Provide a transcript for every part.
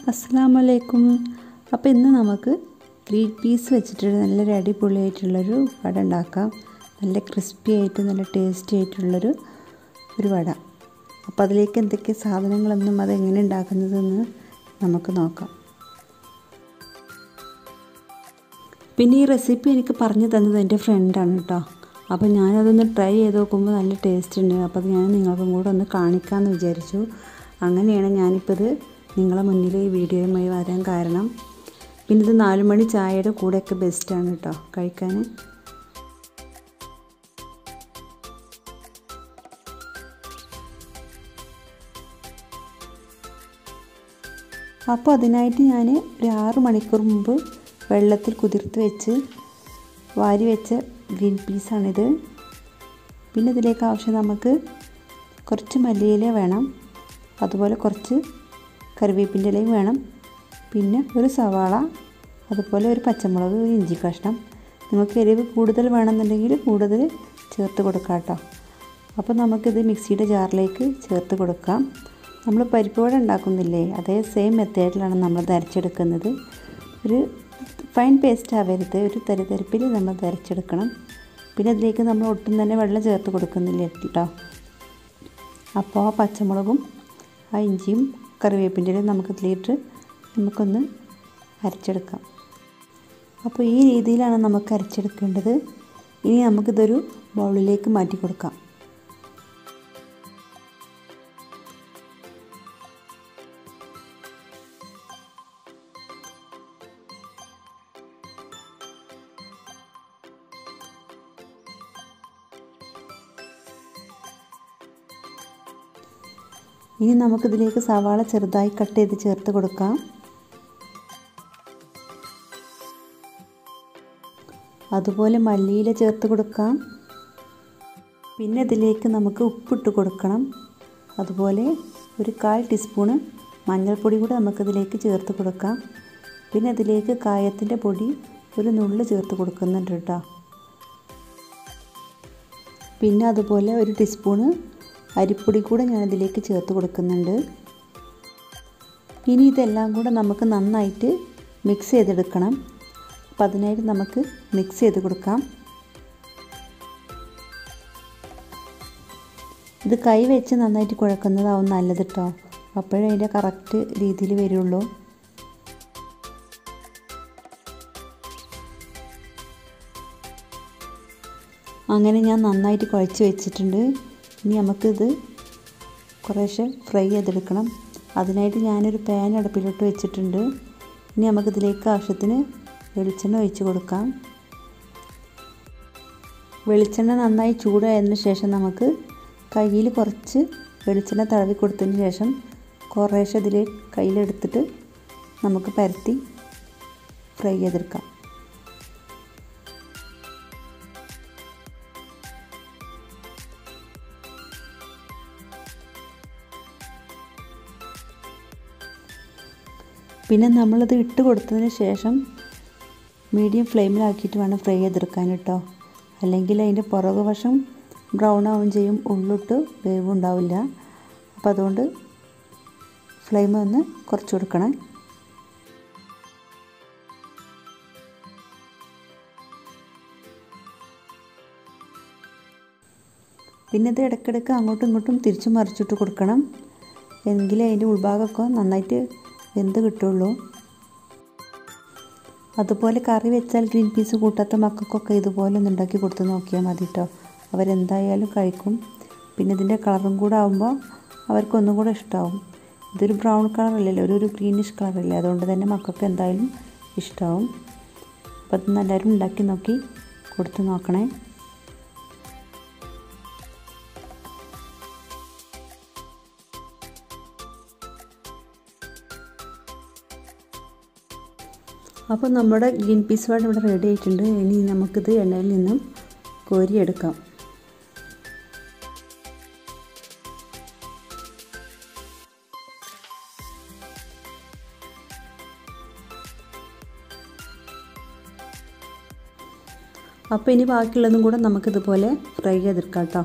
അസ്സാമലൈക്കും അപ്പോൾ ഇന്ന് നമുക്ക് ഗ്രീൻ പീസ് വെച്ചിട്ട് നല്ലൊരു അടിപൊളിയായിട്ടുള്ളൊരു വട ഉണ്ടാക്കാം നല്ല ക്രിസ്പി ആയിട്ട് നല്ല ടേസ്റ്റി ആയിട്ടുള്ളൊരു ഒരു വട അപ്പോൾ അതിലേക്ക് എന്തൊക്കെ സാധനങ്ങളൊന്നും അതെങ്ങനെ ഉണ്ടാക്കുന്നതെന്ന് നമുക്ക് നോക്കാം പിന്നെ ഈ റെസിപ്പി എനിക്ക് പറഞ്ഞു തന്നത് എൻ്റെ ഫ്രണ്ടാണ് കേട്ടോ അപ്പോൾ ഞാനതൊന്ന് ട്രൈ ചെയ്ത് നോക്കുമ്പോൾ നല്ല ടേസ്റ്റ് ഉണ്ട് അപ്പോൾ അത് ഞാൻ നിങ്ങൾക്കും കൂടെ ഒന്ന് കാണിക്കാമെന്ന് വിചാരിച്ചു അങ്ങനെയാണ് ഞാനിപ്പോൾ ഇത് നിങ്ങളെ മുന്നിൽ ഈ വീഡിയോയുമായി വരാൻ കാരണം പിന്നെ ഇത് നാല് മണി ചായയുടെ കൂടെയൊക്കെ ബെസ്റ്റാണ് കേട്ടോ കഴിക്കാൻ അപ്പോൾ അതിനായിട്ട് ഞാൻ ഒരു ആറ് മണിക്കൂർ മുമ്പ് വെള്ളത്തിൽ കുതിർത്ത് വെച്ച് വാരി വെച്ച ഗ്രീൻ പീസാണിത് പിന്നെ ഇതിലേക്ക് ആവശ്യം നമുക്ക് കുറച്ച് മല്ലിയില വേണം അതുപോലെ കുറച്ച് കറിവേപ്പിൻ്റെ ഇലയും വേണം പിന്നെ ഒരു സവാള അതുപോലെ ഒരു പച്ചമുളക് ഒരു ഇഞ്ചി കഷ്ണം നിങ്ങൾക്ക് എരിവ് കൂടുതൽ വേണമെന്നുണ്ടെങ്കിൽ കൂടുതൽ ചേർത്ത് കൊടുക്കാം കേട്ടോ അപ്പോൾ നമുക്കിത് മിക്സിയുടെ ജാറിലേക്ക് ചേർത്ത് കൊടുക്കാം നമ്മൾ പരിപ്പ് വട ഉണ്ടാക്കുന്നില്ലേ അതേ സെയിം മെത്തേഡിലാണ് നമ്മൾ അരച്ചെടുക്കുന്നത് ഒരു ഫൈൻ പേസ്റ്റ് ആവരുത് ഒരു തരിതരിപ്പിൽ നമ്മൾ അരച്ചെടുക്കണം പിന്നെ അതിലേക്ക് നമ്മൾ ഒട്ടും തന്നെ വെള്ളം ചേർത്ത് കൊടുക്കുന്നില്ല കേട്ടോ അപ്പോൾ ആ പച്ചമുളകും ആ ഇഞ്ചിയും കറിവേപ്പിൻ്റെ ഇലയും നമുക്ക് ഇതിലിട്ട് നമുക്കൊന്ന് അരച്ചെടുക്കാം അപ്പോൾ ഈ രീതിയിലാണ് നമുക്ക് അരച്ചെടുക്കേണ്ടത് ഇനി നമുക്കിതൊരു ബൗളിലേക്ക് മാറ്റി കൊടുക്കാം ഇനി നമുക്കിതിലേക്ക് സവാള ചെറുതായി കട്ട് ചെയ്ത് ചേർത്ത് കൊടുക്കാം അതുപോലെ മല്ലിയില ചേർത്ത് കൊടുക്കാം പിന്നെ ഇതിലേക്ക് നമുക്ക് ഉപ്പിട്ട് കൊടുക്കണം അതുപോലെ ഒരു കാൽ ടീസ്പൂണ് മഞ്ഞൾപ്പൊടി കൂടെ നമുക്കിതിലേക്ക് ചേർത്ത് കൊടുക്കാം പിന്നെ ഇതിലേക്ക് കായത്തിൻ്റെ പൊടി ഒരു നുള്ള് ചേർത്ത് കൊടുക്കുന്നുണ്ട് കേട്ടോ പിന്നെ അതുപോലെ ഒരു ടീസ്പൂണ് അരിപ്പൊടി കൂടെ ഞാനിതിലേക്ക് ചേർത്ത് കൊടുക്കുന്നുണ്ട് ഇനി ഇതെല്ലാം കൂടെ നമുക്ക് നന്നായിട്ട് മിക്സ് ചെയ്തെടുക്കണം അപ്പം അതിനായിട്ട് നമുക്ക് മിക്സ് ചെയ്ത് കൊടുക്കാം ഇത് കൈ വെച്ച് നന്നായിട്ട് കുഴക്കുന്നതാവും നല്ലത് കേട്ടോ അപ്പോഴേ അതിൻ്റെ കറക്റ്റ് രീതിയിൽ വരുള്ളൂ അങ്ങനെ ഞാൻ നന്നായിട്ട് കുഴച്ച് വെച്ചിട്ടുണ്ട് ഇനി നമുക്കിത് കുറേശ്ശെ ഫ്രൈ ചെയ്തെടുക്കണം അതിനായിട്ട് ഞാനൊരു പാൻ അടുപ്പിലോട്ട് വെച്ചിട്ടുണ്ട് ഇനി നമുക്കിതിലേക്ക് ആവശ്യത്തിന് വെളിച്ചെണ്ണ ഒഴിച്ച് കൊടുക്കാം വെളിച്ചെണ്ണ നന്നായി ചൂടായതിന് ശേഷം നമുക്ക് കയ്യിൽ കുറച്ച് വെളിച്ചെണ്ണ തടവി കൊടുത്തതിന് ശേഷം കുറേശ്ശെ ഇതിൽ കയ്യിലെടുത്തിട്ട് നമുക്ക് പരത്തി ഫ്രൈ ചെയ്തെടുക്കാം പിന്നെ നമ്മളത് ഇട്ട് കൊടുത്തതിന് ശേഷം മീഡിയം ഫ്ലെയിമിലാക്കിയിട്ട് വേണം ഫ്രൈ ചെയ്തെടുക്കാൻ കേട്ടോ അല്ലെങ്കിൽ അതിൻ്റെ പുറകു വശം ബ്രൗൺ ആവുകയും ചെയ്യും ഉള്ളിട്ട് വേവ് ഉണ്ടാവില്ല അപ്പോൾ അതുകൊണ്ട് ഫ്ലെയിം ഒന്ന് കുറച്ച് കൊടുക്കണം പിന്നെ ഇത് ഇടയ്ക്കിടയ്ക്ക് അങ്ങോട്ടും ഇങ്ങോട്ടും തിരിച്ചു മറിച്ചിട്ട് കൊടുക്കണം എങ്കിലേ അതിൻ്റെ ഉൾഭാഗമൊക്കെ നന്നായിട്ട് വെന്ത് കിട്ടുള്ളൂ അതുപോലെ കറി വെച്ചാൽ ഗ്രീൻ പീസ് കൂട്ടാത്ത മക്കൾക്കൊക്കെ ഇതുപോലെ ഒന്ന് ഉണ്ടാക്കി കൊടുത്ത് നോക്കിയാൽ മതി കേട്ടോ അവരെന്തായാലും കഴിക്കും പിന്നെ ഇതിൻ്റെ കളറും കൂടെ ആകുമ്പോൾ അവർക്കൊന്നും കൂടെ ഇഷ്ടമാവും ഇതൊരു ബ്രൗൺ കളറല്ലല്ലോ ഒരു ഒരു ഗ്രീനിഷ് കളറല്ലേ അതുകൊണ്ട് തന്നെ മക്കൾക്ക് എന്തായാലും ഇഷ്ടമാവും അപ്പോൾ അതൊന്ന് എല്ലാവരും ഉണ്ടാക്കി നോക്കി കൊടുത്ത് നോക്കണേ അപ്പോൾ നമ്മുടെ ഗ്രീൻ പീസ് വട ഇവിടെ റെഡി ആയിട്ടുണ്ട് ഇനി നമുക്കിത് എണ്ണയിൽ നിന്നും കോരിയെടുക്കാം അപ്പോൾ ഇനി ബാക്കിയുള്ളതും കൂടെ നമുക്കിതുപോലെ ഫ്രൈ ചെയ്തെടുക്കാം കേട്ടോ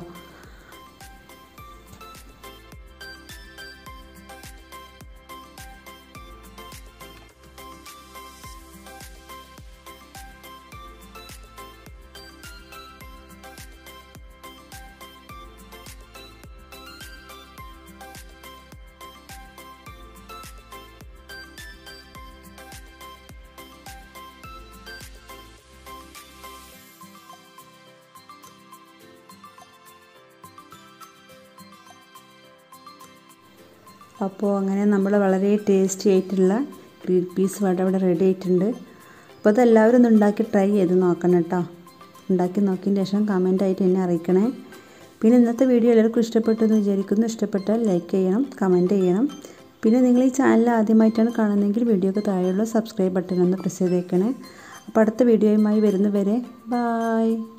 അപ്പോൾ അങ്ങനെ നമ്മൾ വളരെ ടേസ്റ്റി ആയിട്ടുള്ള ഗ്രീൻ പീസ് വട ഇവിടെ റെഡി ആയിട്ടുണ്ട് അപ്പോൾ അതെല്ലാവരും ഒന്ന് ഉണ്ടാക്കി ട്രൈ ചെയ്ത് നോക്കണം കേട്ടോ ഉണ്ടാക്കി നോക്കിയതിന് ശേഷം കമൻ്റ് ആയിട്ട് എന്നെ അറിയിക്കണേ പിന്നെ ഇന്നത്തെ വീഡിയോ എല്ലാവർക്കും ഇഷ്ടപ്പെട്ടു എന്ന് വിചാരിക്കുന്നു ഇഷ്ടപ്പെട്ടാൽ ലൈക്ക് ചെയ്യണം കമൻറ്റ് ചെയ്യണം പിന്നെ നിങ്ങൾ ഈ ചാനൽ ആദ്യമായിട്ടാണ് കാണുന്നതെങ്കിൽ വീഡിയോക്ക് താഴെയുള്ള സബ്സ്ക്രൈബ് ബട്ടൺ ഒന്ന് പ്രസ് ചെയ്തേക്കണേ അപ്പോൾ അടുത്ത വീഡിയോയുമായി വരുന്നവരെ ബായ്